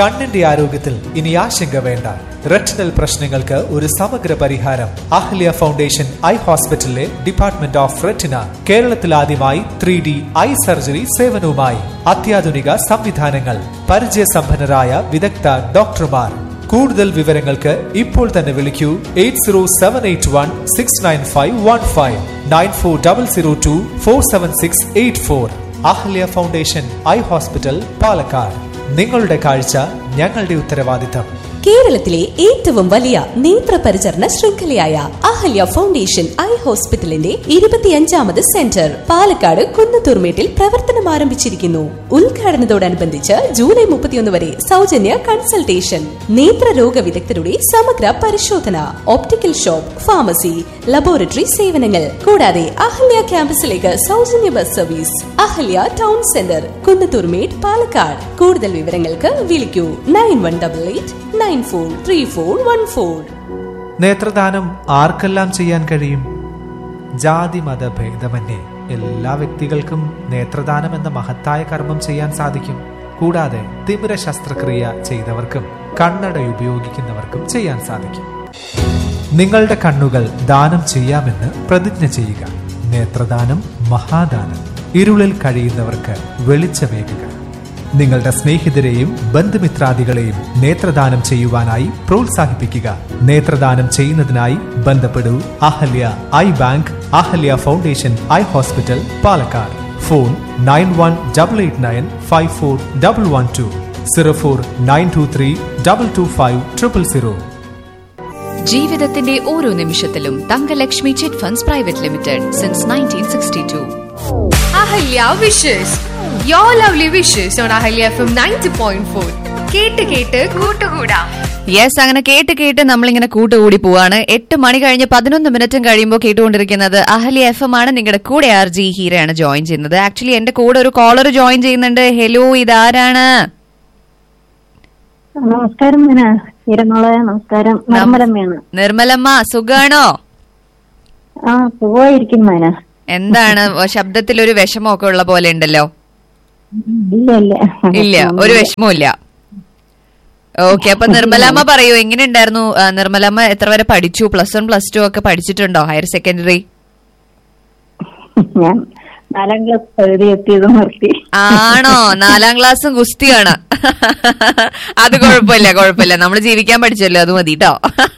കണ്ണിന്റെ ആരോഗ്യത്തിൽ ഇനി ആശങ്ക വേണ്ട റെറ്റിനൽ പ്രശ്നങ്ങൾക്ക് ഒരു സമഗ്ര പരിഹാരം അഹ്ല്യ ഫൗണ്ടേഷൻ ഐ ഹോസ്പിറ്റലിലെ ഡിപ്പാർട്ട്മെന്റ് ഓഫ് റെറ്റിന കേരളത്തിൽ ആദ്യമായി ത്രീ ഡി ഐ സർജറി സേവനവുമായി അത്യാധുനിക സംവിധാനങ്ങൾ പരിചയസമ്പന്നരായ വിദഗ്ധ ഡോക്ടർമാർ കൂടുതൽ വിവരങ്ങൾക്ക് ഇപ്പോൾ തന്നെ വിളിക്കൂ eight zero seven eight one six nine five one five nine four double zero two four seven six eight four Ahalya foundation eye hospital Palakkad നിങ്ങളുടെ കാഴ്ച ഞങ്ങളുടെ ഉത്തരവാദിത്തം കേരളത്തിലെ ഏറ്റവും വലിയ നേത്ര പരിചരണ ശൃംഖലയായ അഹല്യ ഫൗണ്ടേഷൻ ഐ ഹോസ്പിറ്റലിന്റെ ഇരുപത്തിയഞ്ചാമത് സെന്റർ പാലക്കാട് കുന്നത്തൂർമേട്ടിൽ പ്രവർത്തനം ആരംഭിച്ചിരിക്കുന്നു ഉദ്ഘാടനത്തോടനുബന്ധിച്ച് ജൂലൈ മുപ്പത്തിയൊന്ന് വരെ സൗജന്യ കൺസൾട്ടേഷൻ നേത്രരോഗ വിദഗ്ധരുടെ സമഗ്ര പരിശോധന ഓപ്റ്റിക്കൽ ഷോപ്പ് ഫാർമസി ലബോറട്ടറി സേവനങ്ങൾ കൂടാതെ അഹല്യ ക്യാമ്പസിലേക്ക് സൗജന്യ bus service Ahalya town centre Kunnathurmedu Palakkad കൂടുതൽ വിവരങ്ങൾക്ക് വിളിക്കൂ nine one double eight nine four three four one four നേത്രദാനം ആർക്കെല്ലാം ചെയ്യാൻ കഴിയും ജാതി മത ഭേദമന്യേ എല്ലാ വ്യക്തികൾക്കും നേത്രദാനം എന്ന മഹത്തായ കർമ്മം ചെയ്യാൻ സാധിക്കും കൂടാതെ തിമിര ശസ്ത്രക്രിയ ചെയ്തവർക്കും കണ്ണട ഉപയോഗിക്കുന്നവർക്കും ചെയ്യാൻ സാധിക്കും നിങ്ങളുടെ കണ്ണുകൾ ദാനം ചെയ്യാമെന്ന് പ്രതിജ്ഞ ചെയ്യുക നേത്രദാനം മഹാദാനം ഇരുളിൽ കഴിയുന്നവർക്ക് വെളിച്ചമേകുക നിങ്ങളുടെ സ്നേഹിതരെയും ബന്ധുമിത്രാദികളെയും നേത്രദാനം ചെയ്യുവാനായി പ്രോത്സാഹിപ്പിക്കുക നേത്രദാനം ചെയ്യുന്നതിനായി ബന്ധപ്പെടൂ Ahalya eye bank Ahalya foundation eye hospital Palakkad phone nine one double eight nine five four double one two zero four nine two three double two five triple zero ജീവിതത്തിന്റെ ഓരോ നിമിഷത്തിലും Thangalakshmi chit funds private limited since nineteen sixty two Ahalya wishes you lovely wishes on Ahalya F M ninety point four കേട്ട് കേട്ട് കൂട്ടുകൂടാം yes അങ്ങനെ കേട്ട് കേട്ട് നമ്മളിങ്ങനെ കൂട്ടുകൂടി പോവാണ് എട്ട് മണി കഴിഞ്ഞ് പതിനൊന്ന് മിനിറ്റും കഴിയുമ്പോൾ കേട്ടുകൊണ്ടിരിക്കുന്നത് അഹലി എഫ് എം ആണ് നിങ്ങളുടെ കൂടെ ആർ ജി ഹീരയാണ് ജോയിൻ ചെയ്യുന്നത് ആക്ച്വലി എന്റെ കൂടെ ഒരു കോളർ ജോയിൻ ചെയ്യുന്നുണ്ട് ഹലോ ഇതാരാണ് നമസ്കാരം മീന ഇരമോളെ നമസ്കാരം നിർമ്മലമ്മയാണ് നിർമ്മലമ്മ സുഖാണോ ആ സുഖമായിരിക്കും മേന എന്താണ് ശബ്ദത്തിൽ ഒരു വിഷമമൊക്കെ ഉള്ള പോലെ ഉണ്ടല്ലോ ഇല്ല ഇല്ല ഇല്ല ഒരു വിഷമവും ഇല്ല ഓക്കെ അപ്പൊ നിർമ്മലാമ്മ പറയൂ എങ്ങനെ ഉണ്ടായിരുന്നു നിർമ്മലാമ്മ എത്ര വരെ പഠിച്ചു പ്ലസ് വൺ പ്ലസ് ടു ഒക്കെ പഠിച്ചിട്ടുണ്ടോ ഹയർ സെക്കൻഡറി ഞാൻ നാലാം ക്ലാസ് പകുതി എത്തിയത് നിർത്തി ആണോ നാലാം ക്ലാസ്സും ഗുസ്തിയാണ് അത് കുഴപ്പമില്ല കുഴപ്പമില്ല നമ്മൾ ജീവിക്കാൻ പഠിച്ചല്ലോ അത് മതി കേട്ടോ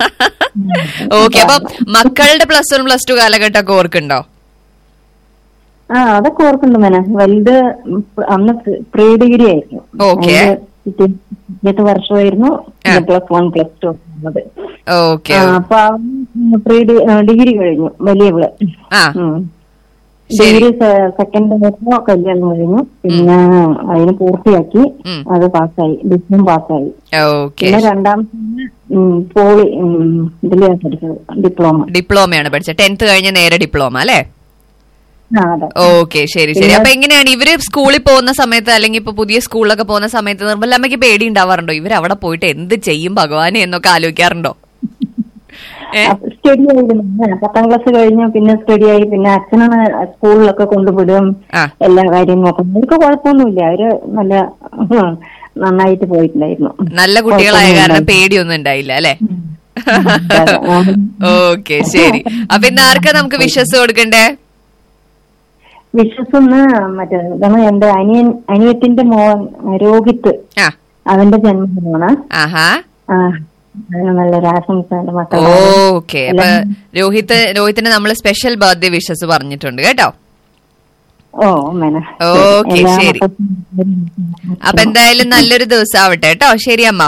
ഓക്കെ അപ്പൊ മക്കളുടെ പ്ലസ് വൺ പ്ലസ് ടു കാലഘട്ടമൊക്കെ ഓർക്കുണ്ടോ ആ അതൊക്കെ ഓർക്കുന്നുണ്ട് മേന വലുത് അന്ന് പ്രീ ഡിഗ്രി ആയിരുന്നു Okay. എട്ട് വർഷമായിരുന്നു പ്ലസ് വൺ പ്ലസ് ടു ഉള്ളത് ഓക്കെ ആ, അപ്പൊ പ്രീ ഡിഗ്രി കഴിഞ്ഞു വലിയവള് ആ ഉം. ശരി. ഡിഗ്രി സെക്കൻഡ് ആയപ്പോ കല്യാണം കഴിഞ്ഞു പിന്നെ അതിന് പൂർത്തിയാക്കി ഉം. അത് പാസ്സായി ഡിഗ്രിയും പാസ്സായി ഓക്കെ പിന്നെ രണ്ടാമത്തെ പോളി ഉം, ഇതിലാണ് പഠിച്ചത് ഡിപ്ലോമ ഡിപ്ലോമയാണ് പഠിച്ചത് ടെൻത്ത് കഴിഞ്ഞ നേരെ ഡിപ്ലോമ അല്ലേ ആ അതെ ഓക്കെ ശരി ശരി അപ്പൊ എങ്ങനെയാണ് ഇവര് സ്കൂളിൽ പോകുന്ന സമയത്ത് അല്ലെങ്കിൽ ഇപ്പൊ പുതിയ സ്കൂളിലൊക്കെ പോകുന്ന സമയത്ത് നിർമ്മലമ്മയ്ക്ക് പേടി ഉണ്ടാവാറുണ്ടോ ഇവർ അവിടെ പോയിട്ട് എന്ത് ചെയ്യും ഭഗവാനെ എന്നൊക്കെ ആലോചിക്കാറുണ്ടോ ഏ? സ്റ്റഡി ആയിരുന്നു ആ, പത്താം ക്ലാസ് കഴിഞ്ഞു പിന്നെ സ്റ്റഡി ആയി പിന്നെ അച്ഛനാണ് സ്കൂളിലൊക്കെ കൊണ്ടുവിടും ആ. എല്ലാ കാര്യം നോക്കും അവർക്ക് കുഴപ്പമൊന്നുമില്ല അവര് നല്ല ഉം, നന്നായിട്ട് പോയിട്ടുണ്ടായിരുന്നു നല്ല കുട്ടികളായ കാരണം പേടിയൊന്നും ഉണ്ടായില്ല അല്ലെ അതെ, ആ. ഓക്കെ ശരി അപ്പൊ ഇന്ന് ആർക്കാ നമുക്ക് വിശ്വസ് കൊടുക്കണ്ടേ വിശ്വസൊന്ന് മറ്റേ ഇതാണ് എന്റെ അനിയൻ അനിയത്തിന്റെ മോൻ രോഹിത്ത് ആ അവന്റെ ജന്മദിനമാണ് ആഹാ ആ അതിന് നല്ലൊരു ആശംസ എന്റെ മക്കൾ ഓക്കെ അപ്പൊ രോഹിത് രോഹിത്തിന് നമ്മൾ സ്പെഷ്യൽ ബർത്ത്ഡേ വിഷസ് പറഞ്ഞിട്ടുണ്ട് കേട്ടോ ഓ മേന ഓക്കെ ശരി അപ്പൊ എന്തായാലും നല്ലൊരു ദിവസം ആവട്ടെ കേട്ടോ ശരി അമ്മ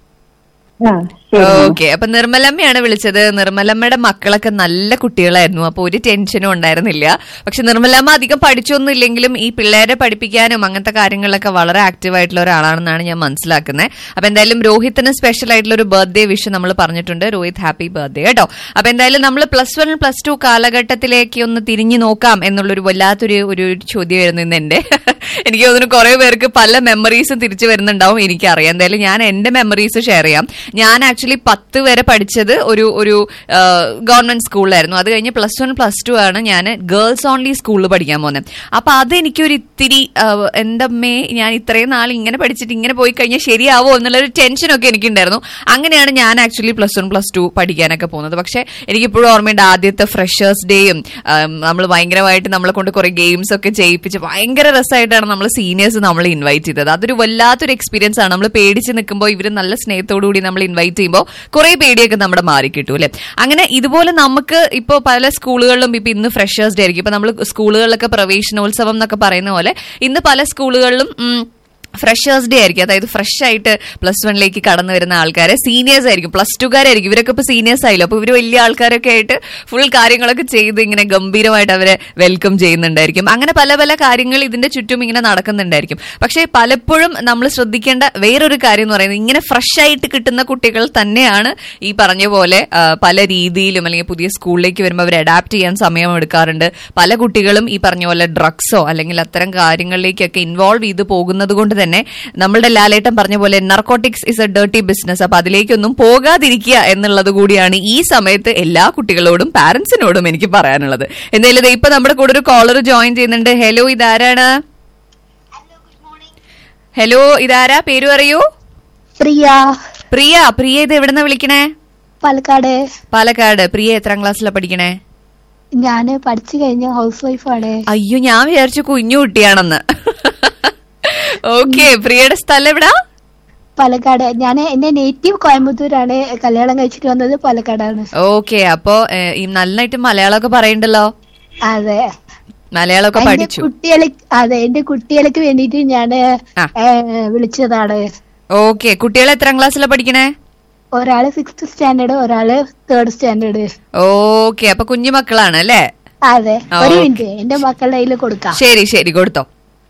ആ ശരി ഓക്കെ അപ്പൊ നിർമ്മലമ്മയാണ് വിളിച്ചത് നിർമ്മലമ്മയുടെ മക്കളൊക്കെ നല്ല കുട്ടികളായിരുന്നു അപ്പൊ ഒരു ടെൻഷനും ഉണ്ടായിരുന്നില്ല പക്ഷെ നിർമ്മലമ്മ അധികം പഠിച്ചൊന്നും ഇല്ലെങ്കിലും ഈ പിള്ളേരെ പഠിപ്പിക്കാനും അങ്ങനത്തെ കാര്യങ്ങളിലൊക്കെ വളരെ ആക്റ്റീവ് ആയിട്ടുള്ള ഒരാളാണെന്നാണ് ഞാൻ മനസ്സിലാക്കുന്നത് അപ്പൊ എന്തായാലും രോഹിത്തിന് സ്പെഷ്യൽ ആയിട്ടുള്ള ഒരു ബർത്ത്ഡേ വിഷ് നമ്മൾ പറഞ്ഞിട്ടുണ്ട് രോഹിത് ഹാപ്പി ബർത്ത്ഡേ കേട്ടോ അപ്പൊ എന്തായാലും നമ്മൾ പ്ലസ് വൺ പ്ലസ് ടു കാലഘട്ടത്തിലേക്ക് ഒന്ന് തിരിഞ്ഞു നോക്കാം എന്നുള്ളൊരു വല്ലാത്തൊരു ഒരു ചോദ്യമായിരുന്നു ഇന്ന് എന്റെ എനിക്ക് തോന്നുന്നു കുറെ പേർക്ക് പല മെമ്മറീസും തിരിച്ചു വരുന്നുണ്ടാവും എനിക്കറിയാം എന്തായാലും ഞാൻ എന്റെ മെമ്മറീസ് ഷെയർ ചെയ്യാം ഞാൻ ആക്ച്വലി പത്ത് വരെ പഠിച്ചത് ഒരു ഒരു ഗവൺമെന്റ് സ്കൂളിലായിരുന്നു അത് കഴിഞ്ഞ് പ്ലസ് വൺ പ്ലസ് ടു ആണ് ഞാൻ ഗേൾസ് ഓൺലി സ്കൂളിൽ പഠിക്കാൻ പോകുന്നത് അപ്പൊ അതെനിക്കൊരു ഇത്തിരി ആ, എന്റെ അമ്മേ ഞാൻ ഇത്രയും നാൾ ഇങ്ങനെ പഠിച്ചിട്ട് ഇങ്ങനെ പോയി കഴിഞ്ഞാൽ ശരിയാവോ എന്നുള്ളൊരു ടെൻഷനൊക്കെ എനിക്കുണ്ടായിരുന്നു അങ്ങനെയാണ് ഞാൻ actually plus one plus two പഠിക്കാനൊക്കെ പോകുന്നത് പക്ഷെ എനിക്കിപ്പോഴും ഓർമ്മയുണ്ട് ആദ്യത്തെ ഫ്രഷേഴ്സ് ഡേയും നമ്മൾ ഭയങ്കരമായിട്ട് നമ്മളെ കൊണ്ട് കുറെ ഗെയിംസ് ഒക്കെ ചെയ്യിപ്പിച്ച് ഭയങ്കര രസമായിട്ടാണ് നമ്മൾ സീനിയേഴ്സ് നമ്മൾ ഇൻവൈറ്റ് ചെയ്തത് അതൊരു വല്ലാത്തൊരു എക്സ്പീരിയൻസ് ആണ് നമ്മൾ പേടിച്ച് നിൽക്കുമ്പോൾ ഇവർ നല്ല സ്നേഹത്തോടു കൂടി നമ്മൾ ഇൻവൈറ്റ് ചെയ്യുമ്പോൾ കുറെ പേടിയൊക്കെ നമ്മുടെ മാറി കിട്ടും അല്ലെ അങ്ങനെ ഇതുപോലെ നമുക്ക് ഇപ്പോൾ പല സ്കൂളുകളിലും ഇപ്പൊ ഇന്ന് ഫ്രഷേഴ്സ് ഡേ ആയിരിക്കും ഇപ്പൊ നമ്മൾ സ്കൂളുകളിലൊക്കെ പ്രവേശനോത്സവം എന്നൊക്കെ പറയുന്ന പോലെ ഇന്ന് പല സ്കൂളുകളിലും ഉം, ഫ്രഷേഴ്സ് ഡേ ആയിരിക്കും അതായത് ഫ്രഷ് ആയിട്ട് പ്ലസ് വണ്ണിലേക്ക് കടന്നു വരുന്ന ആൾക്കാരെ സീനിയേഴ്സ് ആയിരിക്കും പ്ലസ് ടുക്കാരായിരിക്കും ഇവരൊക്കെ ഇപ്പൊ സീനിയേഴ്സ് ആയില്ലോ അപ്പൊ ഇവര് വലിയ ആൾക്കാരൊക്കെ ആയിട്ട് ഫുൾ കാര്യങ്ങളൊക്കെ ചെയ്ത് ഇങ്ങനെ ഗംഭീരമായിട്ട് അവരെ വെൽക്കം ചെയ്യുന്നുണ്ടായിരിക്കും അങ്ങനെ പല പല കാര്യങ്ങൾ ഇതിന്റെ ചുറ്റും ഇങ്ങനെ നടക്കുന്നുണ്ടായിരിക്കും പക്ഷേ പലപ്പോഴും നമ്മൾ ശ്രദ്ധിക്കേണ്ട വേറൊരു കാര്യം എന്ന് പറയുന്നത് ഇങ്ങനെ ഫ്രഷ് ആയിട്ട് കിട്ടുന്ന കുട്ടികൾ തന്നെയാണ് ഈ പറഞ്ഞ പോലെ ആ, പല രീതിയിലും അല്ലെങ്കിൽ പുതിയ സ്കൂളിലേക്ക് വരുമ്പോൾ അവർ അഡാപ്റ്റ് ചെയ്യാൻ സമയം എടുക്കാറുണ്ട് പല കുട്ടികളും ഈ പറഞ്ഞ പോലെ ഡ്രഗ്സോ അല്ലെങ്കിൽ അത്തരം കാര്യങ്ങളിലേക്കൊക്കെ ഇൻവോൾവ് ചെയ്ത് പോകുന്നത് കൊണ്ട് തന്നെ നമ്മളുടെ ലാലേട്ടൻ പറഞ്ഞ പോലെ narcotics is a dirty business അപ്പൊ അതിലേക്കൊന്നും പോകാതിരിക്കുക എന്നുള്ളത് കൂടിയാണ് ഈ സമയത്ത് എല്ലാ കുട്ടികളോടും പാരന്റ്സിനോടും എനിക്ക് പറയാനുള്ളത് എന്തായാലും ദേ ഇപ്പൊ നമ്മുടെ കൂടെ ഒരു കോളർ ജോയിൻ ചെയ്യുന്നുണ്ട് ഹലോ ഇതാരാണ് ഹലോ ഇതാരാ പേര് പറയൂ പ്രിയ പ്രിയ പ്രിയ ഇത് എവിടെന്നാ വിളിക്കണേ പാലക്കാട് പാലക്കാട് പ്രിയ എത്രാം ക്ലാസ്സിലാ പഠിക്കണേ ഞാന് പഠിച്ചു കഴിഞ്ഞ ഹൗസ് വൈഫാണ് അയ്യോ ഞാൻ വിചാരിച്ചു കുഞ്ഞു കുട്ടിയാണെന്ന് ഓക്കെ പ്രിയയുടെ സ്ഥലം എവിടാ പാലക്കാട് ഞാൻ എന്റെ നേറ്റീവ് കോയമ്പത്തൂരാണ് കല്യാണം കഴിച്ചിട്ട് വന്നത് പാലക്കാടാണ് ഓക്കെ അപ്പോ ഏഹ്, ഈ നന്നായിട്ട് മലയാളമൊക്കെ പറയണ്ടല്ലോ അതെ മലയാളമൊക്കെ എന്റെ പഠിച്ചു കുട്ടികളെ അതെ എന്റെ കുട്ടികൾക്ക് വേണ്ടിട്ട് ഞാന് ആ. ഏ, വിളിച്ചതാണ് ഓക്കെ കുട്ടികൾ എത്രാം ക്ലാസ്സിലാ പഠിക്കണേ ഒരാള് സിക്സ്ത് സ്റ്റാൻഡേർഡ് ഒരാള് തേർഡ് സ്റ്റാൻഡേർഡ് ഓക്കെ അപ്പൊ കുഞ്ഞു മക്കളാണ് അല്ലേ അതെ ആ, ഒരു ഓക്കേ. മിനിറ്റ് എന്റെ മക്കളുടെ കയ്യിൽ കൊടുക്കാം ശരി ശരി കൊടുത്തോ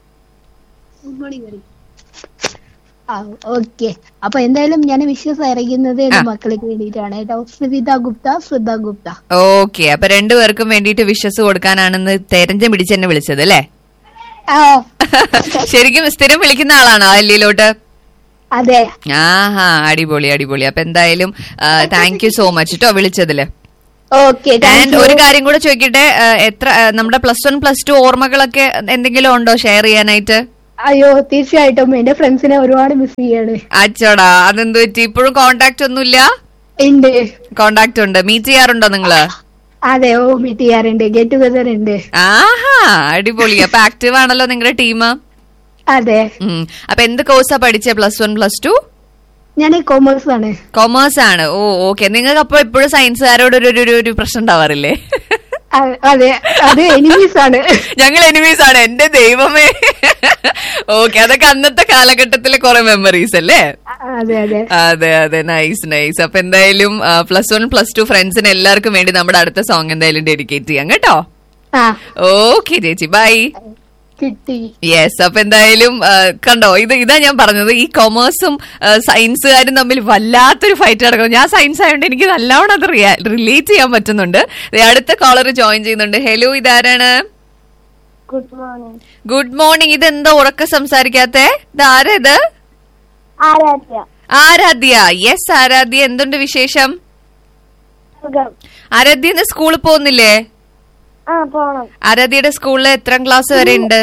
ഓക്കെ അപ്പൊ എന്തായാലും ഞാൻ വിശ്വസ് അറിയിക്കുന്നത് എന്റെ ആ. മക്കൾക്ക് വേണ്ടിയിട്ടാണ് കേട്ടോ ശ്രുതിത ഗുപ്ത ശ്രുത ഗുപ്ത ഓക്കെ അപ്പൊ രണ്ടുപേർക്കും വേണ്ടിയിട്ട് വിശ്വസ് കൊടുക്കാനാണെന്ന് തെരഞ്ഞു പിടിച്ച് എന്നെ വിളിച്ചത് അല്ലേ ആ ശരിക്കും സ്ഥിരം വിളിക്കുന്ന ആളാണോ അല്ലിയിലോട്ട് അതെ ആഹാ അടിപൊളി അടിപൊളി അപ്പൊ എന്തായാലും താങ്ക് യു സോ മച്ച് കേട്ടോ വിളിച്ചതില് ഓക്കെ ആൻഡ് ഒരു കാര്യം കൂടെ ചോദിക്കട്ടെ ആ, എത്ര ആ, നമ്മുടെ പ്ലസ് വൺ പ്ലസ് ടു ഓർമ്മകളൊക്കെ എന്തെങ്കിലും ഉണ്ടോ ഷെയർ ചെയ്യാനായിട്ട് അയ്യോ തീർച്ചയായിട്ടും എന്റെ ഫ്രണ്ട്സിനെ ഒരുപാട് മിസ് ചെയ്യാണ് അച്ചോടാ അതെന്ത് പറ്റി ഇപ്പോഴും കോണ്ടാക്ട് ഒന്നുമില്ല ഉണ്ട് കോണ്ടാക്ട് ഉണ്ട് മീറ്റ് ചെയ്യാറുണ്ടോ നിങ്ങള് അതെ ഓ മീറ്റ് ചെയ്യാറുണ്ട് ഗെറ്റ് ടുഗദർ ഉണ്ട് ആഹാ അടിപൊളി അപ്പൊ ആക്റ്റീവ് ആണല്ലോ നിങ്ങളുടെ ടീം അതെ അപ്പൊ എന്ത് കോഴ്സാ പഠിച്ചേ പ്ലസ് വൺ പ്ലസ് ടു ഞാൻ കോമേഴ്സ് ആണ് കൊമേഴ്സ് ആണ് ഓ ഓക്കെ നിങ്ങൾക്ക് അപ്പൊ എപ്പോഴും സയൻസുകാരോട് ഒരു ഒരു- ഒരു പ്രശ്നം ഉണ്ടാവാറില്ലേ അ- അതെ അത് എനിമീസ് ആണ് ഞങ്ങൾ എനിമീസ് ആണ് എന്റെ ദൈവമേ ഓക്കെ അതൊക്കെ അന്നത്തെ കാലഘട്ടത്തിലെ കുറെ മെമ്മറീസ് അല്ലേ അതെ അതെ അതെ അതെ നൈസ് നൈസ് അപ്പൊ എന്തായാലും പ്ലസ് വൺ പ്ലസ് ടു ഫ്രണ്ട്സിന് എല്ലാവർക്കും വേണ്ടി നമ്മുടെ അടുത്ത സോങ് എന്തായാലും ഡെഡിക്കേറ്റ് ചെയ്യാം കേട്ടോ ആ ഓക്കെ ചേച്ചി ബൈ കിട്ടി യെസ് അപ്പൊ എന്തായാലും ആ, കണ്ടോ ഇത് ഇതാ ഞാൻ പറഞ്ഞത് ഈ കൊമേഴ്സും സയൻസുകാരും തമ്മിൽ വല്ലാത്തൊരു ഫൈറ്റ് നടക്കുന്നു ഞാൻ സയൻസ് ആയതുകൊണ്ട് എനിക്ക് നല്ലോണം അത് റിലേറ്റ് ചെയ്യാൻ പറ്റുന്നുണ്ട് ദേ അടുത്ത കോളർ ജോയിൻ ചെയ്യുന്നുണ്ട് ഹലോ ഇതാരാണ് ഗുഡ് മോർണിംഗ് ഗുഡ് മോർണിംഗ് ഇത് എന്താ ഉറക്ക സംസാരിക്കാത്തെ ഇത് ആരാ ഇത് ആരാധ്യ ആരാധ്യ യെസ് ആരാധ്യ എന്തുണ്ട് വിശേഷം സുഖം ആരാധ്യ ഇന്ന് സ്കൂളിൽ പോകുന്നില്ലേ ആ പോണം ആരാധ്യയുടെ സ്കൂളിൽ എത്രാം ക്ലാസ് വരെ ഉണ്ട്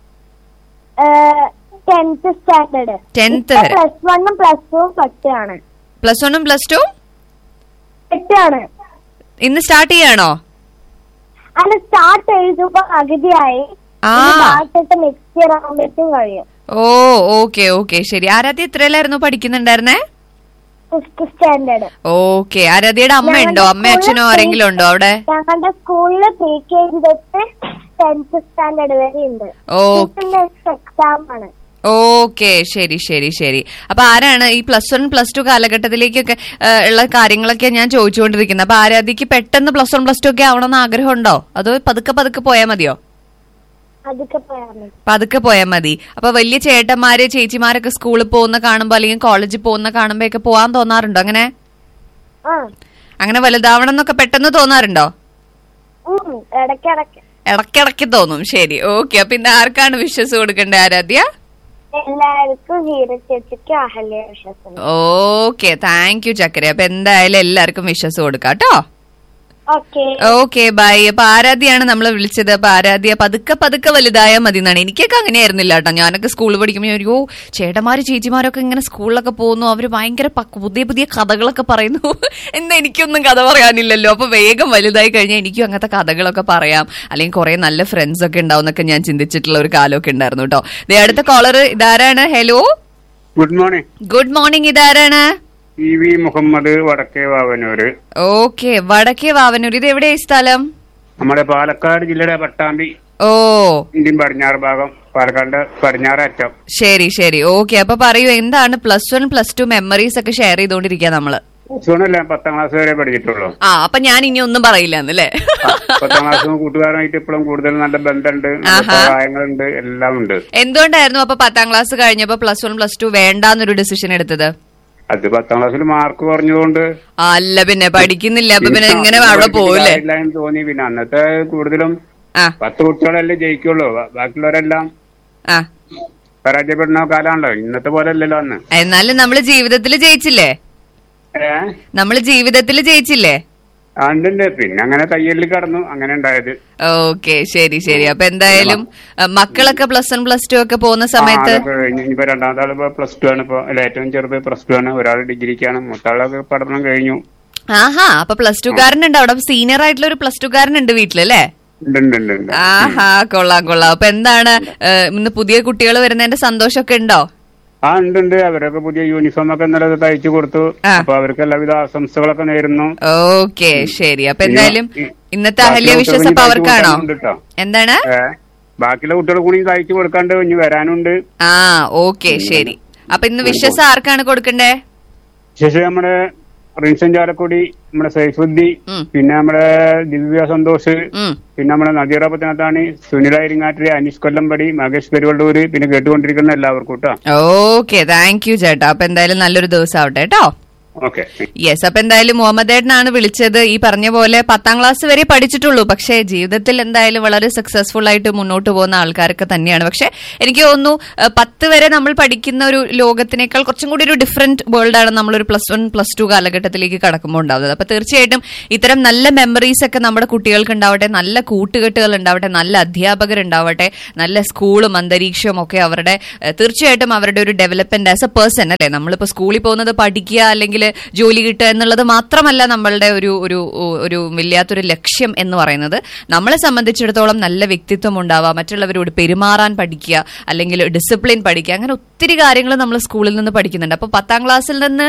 ടെൻത്ത് സ്റ്റാൻഡേർഡ് ടെൻത്ത് വരെ പ്ലസ് വണ്ണും പ്ലസ് ടൂവും പത്താണ് പ്ലസ് വണ്ണും പ്ലസ് ടു എട്ടാണ് ഇന്ന് സ്റ്റാർട്ട് ചെയ്യാണോ അല്ല സ്റ്റാർട്ട് എഴുതുമ്പോ പകുതിയായി ആ ലാസ്റ്റ് നെക്സ്റ്റ് ഇയർ ആകുമ്പോഴത്തേക്കും കഴിയും ഓ ഓക്കെ ഓക്കെ ശരി ആരാധ്യ എത്രയിലായിരുന്നു പഠിക്കുന്നുണ്ടായിരുന്നേ ഫിഫ്ത് സ്റ്റാൻഡേർഡ് ഓക്കെ ആരാധ്യയുടെ അമ്മ ഉണ്ടോ അമ്മ അച്ഛനോ ആരെങ്കിലും ഉണ്ടോ അവിടെ ഞങ്ങളുടെ സ്കൂളില് പ്രീ കെ ജി തൊട്ട് ടെൻത്ത് സ്റ്റാൻഡേർഡ് വരെ ഉണ്ട് ഓ എക്സാം ആണ് ഓക്കെ ശരി ശരി ശരി അപ്പൊ ആരാണ് ഈ പ്ലസ് വൺ പ്ലസ് ടു കാലഘട്ടത്തിലേക്കൊക്കെ ആ, ഉള്ള കാര്യങ്ങളൊക്കെ ഞാൻ ചോദിച്ചുകൊണ്ടിരിക്കുന്നത് അപ്പൊ ആരാധ്യക്ക് പെട്ടെന്ന് പ്ലസ് വൺ പ്ലസ് ടു ഒക്കെ ആവണമെന്ന് ആഗ്രഹമുണ്ടോ അതോ പതുക്കെ പതുക്കെ പോയാൽ മതിയോ അതൊക്കെ പറയാറുണ്ട് പതുക്കെ പോയാൽ മതി അപ്പൊ വലിയ ചേട്ടന്മാര് ചേച്ചിമാരൊക്കെ സ്കൂളിൽ പോകുന്ന കാണുമ്പോ അല്ലെങ്കിൽ കോളേജിൽ പോകുന്ന കാണുമ്പോ ഒക്കെ പോവാൻ തോന്നാറുണ്ടോ അങ്ങനെ ആ അങ്ങനെ വലുതാവണം എന്നൊക്കെ പെട്ടെന്ന് തോന്നാറുണ്ടോ ഉം, ഇടയ്ക്കിടയ്ക്ക് ഇടയ്ക്കിടയ്ക്ക് തോന്നും ശരി ഓക്കെ അപ്പൊ ഇന്ന് ആർക്കാണ് വിശ്വസ് കൊടുക്കേണ്ടത് ആരാധ്യ എല്ലാവർക്കും ഹീറ ചേച്ചിക്ക് അഹല്യ വിശ്വസം ഓക്കെ താങ്ക് യു ചക്കര അപ്പൊ എന്തായാലും എല്ലാവർക്കും വിശ്വസ് കൊടുക്കാം കേട്ടോ ഓക്കെ ഓക്കെ ബൈ അപ്പൊ ആരാധ്യയാണ് നമ്മളെ വിളിച്ചത് അപ്പൊ ആരാധ്യ പതുക്കെ പതുക്കെ വലുതായാൽ മതി എന്നാണ് എനിക്കൊക്കെ അങ്ങനെയായിരുന്നില്ല കേട്ടോ ഞാനൊക്കെ സ്കൂളിൽ പഠിക്കുമ്പോൾ അയ്യോ ചേട്ടന്മാര് ചേച്ചിമാരൊക്കെ ഇങ്ങനെ സ്കൂളിലൊക്കെ പോകുന്നു അവര് ഭയങ്കര പക്ക- പുതിയ പുതിയ കഥകളൊക്കെ പറയുന്നു എന്താ എനിക്കൊന്നും കഥ പറയാനില്ലല്ലോ അപ്പൊ വേഗം വലുതായി കഴിഞ്ഞാൽ എനിക്കും അങ്ങനത്തെ കഥകളൊക്കെ പറയാം അല്ലെങ്കിൽ കുറെ നല്ല ഫ്രണ്ട്സ് ഒക്കെ ഉണ്ടാവും എന്നൊക്കെ ഞാൻ ചിന്തിച്ചിട്ടുള്ള ഒരു കാലമൊക്കെ ഉണ്ടായിരുന്നു കേട്ടോ ദേ അടുത്ത കോളർ ഇതാരാണ് hello good morning good morning ഇതാരാണ് E V Muhammad Vadakke Vavanoor okay വടക്കേ വാവനൂർ ഇത് എവിടെയാ ഈ സ്ഥലം നമ്മുടെ പാലക്കാട് ജില്ലയുടെ പട്ടാമ്പി ഓ ഇന്ത്യൻ പടിഞ്ഞാറ് ഭാഗം പാലക്കാട് പടിഞ്ഞാറ് അറ്റം ശരി ശരി ഓക്കെ അപ്പൊ പറയൂ എന്താണ് plus one plus two memories ഒക്കെ ഷെയർ ചെയ്തോണ്ടിരിക്കുക നമ്മള് സുഖമല്ല പത്താം ക്ലാസ് വരെ പഠിച്ചിട്ടുള്ളൂ ആ അപ്പൊ ഞാൻ ഇനി ഒന്നും പറയില്ല എന്നല്ലേ പത്താം ക്ലാസ് കൂട്ടുകാരുമായിട്ട് ഇപ്പോഴും കൂടുതൽ നല്ല ബന്ധമുണ്ട് നല്ല ആഹാ. സഹായങ്ങളുണ്ട് എല്ലാം ഉണ്ട് എന്തുകൊണ്ടായിരുന്നു അപ്പൊ പത്താം ക്ലാസ് കഴിഞ്ഞപ്പോ പ്ലസ് വൺ പ്ലസ് ടു വേണ്ടാന്നൊരു ഡിസിഷൻ എടുത്തത് അത് പത്താം ക്ലാസ്സിൽ മാർക്ക് കുറഞ്ഞതുകൊണ്ട് അല്ല പിന്നെ പഠിക്കുന്നില്ല അപ്പൊ പിന്നെ എങ്ങനെ അവിടെ പോവില്ലേ എന്ന് തോന്നി പിന്നെ അന്നത്തെ കൂടുതലും ആ പത്ത് കുട്ടികളല്ലേ ജയിക്കുള്ളൂ ബാ- ബാക്കിയുള്ളവരെല്ലാം ആ പരാജയപ്പെടുന്ന കാലമാണല്ലോ ഇന്നത്തെ പോലെ അല്ലല്ലോ അന്ന് എന്നാലും നമ്മള് ജീവിതത്തിൽ ജയിച്ചില്ലേ ഏഹ് നമ്മള് ജീവിതത്തിൽ ജയിച്ചില്ലേ ഉണ്ട് പിന്നെ അങ്ങനെ തയ്യലിൽ കടന്നു അങ്ങനെ ഉണ്ടായത് ഓക്കെ ശരി ശരി അപ്പൊ എന്തായാലും അഹ് മക്കളൊക്കെ പ്ലസ് വൺ പ്ലസ് ടു ഒക്കെ പോകുന്ന സമയത്ത് ആ, അതൊക്കെ കഴിഞ്ഞു. ഇനിയിപ്പോ രണ്ടാമത്തെ ആള് ഇപ്പൊ പ്ലസ് ടു ആണ് ഇപ്പൊ അല്ല ഏറ്റവും ചെറുത് പ്ലസ് ടു ആണ് ഒരാൾ ഡിഗ്രിക്കാണ് മൂത്താളൊക്കെ പഠനം കഴിഞ്ഞു ആഹാ അപ്പൊ പ്ലസ് ടു കാരനുണ്ട് അവിടെ സീനിയർ ആയിട്ടുള്ള ഒരു പ്ലസ് ടു കാരനുണ്ട് വീട്ടിലല്ലേ ഉണ്ട് ഉണ്ട് ഉണ്ട് ഉണ്ട് ആഹാ കൊള്ളാം കൊള്ളാം അപ്പൊ എന്താണ് ഏഹ്, ഇന്ന് പുതിയ കുട്ടികൾ വരുന്നതിന്റെ സന്തോഷമൊക്കെ ഉണ്ടോ ആ ഉണ്ട് ഉണ്ട് അവരൊക്കെ പുതിയ യൂണിഫോം ഒക്കെ ഇന്നലെ തയ്ച്ചു കൊടുത്തു ആ. അപ്പൊ അവർക്ക് എല്ലാവിധ ആശംസകളൊക്കെ നേരുന്നു ഓക്കെ ശരി അപ്പൊ എന്തായാലും ഈ- ഇന്നത്തെ ബാക്കിയുള്ള അഹല്യ വിശ്വാസം കുട്ടികൾക്ക് അപ്പൊ ഇനി അവർക്കാണോ തയ്ച്ചു കൊടുക്കാനുണ്ട് ട്ടോ. എന്താണ് ഏ ബാക്കിയുള്ള കുട്ടികൾ കൂടി തയ്ച്ചു കൊടുക്കാണ്ട് ഇനി വരാനുണ്ട് ആ ഓക്കെ ശരി അപ്പൊ ഇന്ന് വിശ്വാസം ആർക്കാണ് കൊടുക്കണ്ടേ ശേഷം നമ്മുടെ റിൻസൻ ചാലക്കുടി നമ്മുടെ സൈഫുദ്ദി ഉം. പിന്നെ നമ്മുടെ ദിവ്യ സന്തോഷ് ഉം പിന്നെ നമ്മുടെ നദീറ പത്തനത്താണ് സുനില ഇരിങ്ങാട്ടിരി അനീഷ് കൊല്ലമ്പടി മകേഷ് പെരുവള്ളൂര് പിന്നെ കേട്ടുകൊണ്ടിരിക്കുന്ന എല്ലാവർക്കും കേട്ടോ ഓക്കെ താങ്ക് യു ചേട്ടാ അപ്പൊ എന്തായാലും നല്ലൊരു ദിവസം ആവട്ടെ കേട്ടോ ഓക്കെ യെസ് അപ്പൊ എന്തായാലും മുഹമ്മദ് ഏട്ടനാണ് വിളിച്ചത് ഈ പറഞ്ഞ പോലെ പത്താം ക്ലാസ് വരെ പഠിച്ചിട്ടുള്ളൂ പക്ഷേ ജീവിതത്തിൽ എന്തായാലും വളരെ സക്സസ്ഫുൾ ആയിട്ട് മുന്നോട്ട് പോകുന്ന ആൾക്കാരൊക്കെ തന്നെയാണ് പക്ഷെ എനിക്ക് തോന്നുന്നു ഏഹ്, പത്ത് വരെ നമ്മൾ പഠിക്കുന്ന ഒരു ലോകത്തിനേക്കാൾ കുറച്ചും കൂടി ഒരു ഡിഫറെന്റ് വേൾഡാണ് നമ്മളൊരു പ്ലസ് വൺ പ്ലസ് ടു കാലഘട്ടത്തിലേക്ക് കടക്കുമ്പോൾ ഉണ്ടാവുന്നത് അപ്പൊ തീർച്ചയായിട്ടും ഇത്തരം നല്ല മെമ്മറീസ് ഒക്കെ നമ്മുടെ കുട്ടികൾക്ക് ഉണ്ടാവട്ടെ നല്ല കൂട്ടുകെട്ടുകൾ ഉണ്ടാവട്ടെ നല്ല അധ്യാപകർ ഉണ്ടാവട്ടെ നല്ല സ്കൂളും അന്തരീക്ഷവും ഒക്കെ അവരുടെ ഏഹ്, തീർച്ചയായിട്ടും അവരുടെ ഒരു ഡെവലപ്മെന്റ് ആസ് എ പേഴ്സൺ അല്ലെ നമ്മളിപ്പോ സ്കൂളിൽ പോകുന്നത് പഠിക്കുക അല്ലെങ്കിൽ ജോലി കിട്ടുക എന്നുള്ളത് മാത്രമല്ല നമ്മളുടെ ഒരു ഒരു ഒരു വല്ലാത്തൊരു ലക്ഷ്യം എന്ന് പറയുന്നത് നമ്മളെ സംബന്ധിച്ചിടത്തോളം നല്ല വ്യക്തിത്വം ഉണ്ടാവുക മറ്റുള്ളവരോട് പെരുമാറാൻ പഠിക്കുക അല്ലെങ്കിൽ ഡിസിപ്ലിൻ പഠിക്കുക അങ്ങനെ ഒത്തിരി കാര്യങ്ങൾ നമ്മൾ സ്കൂളിൽ നിന്ന് പഠിക്കുന്നുണ്ട് അപ്പൊ പത്താം ക്ലാസ്സിൽ നിന്ന്